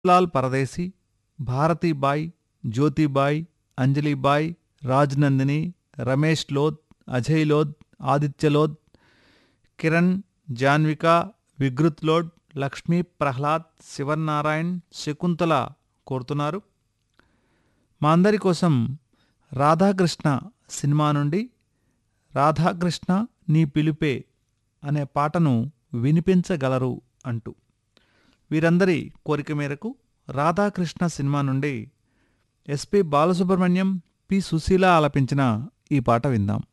లాల్ పరదేశీ భారతీబాయ్ జ్యోతిబాయ్ అంజలిబాయ్ రాజ్నందిని రమేష్ లోద్ అజయ్ లోద్ ఆదిత్య లోద్ కిరణ్ జాన్విక విగృత్ లోడ్ లక్ష్మీ ప్రహ్లాద్ శివనారాయణ్ శకుంతల కోరుతున్నారు మా అందరి కోసం రాధాకృష్ణ సినిమా నుండి రాధాకృష్ణ నీ పిలుపే అనే పాటను వినిపించగలరు అంటూ వీరందరి కోరిక మేరకు రాధాకృష్ణ సినిమా నుండి ఎస్పి బాలసుబ్రహ్మణ్యం పి సుశీల ఆలపించిన ఈ పాట విందాం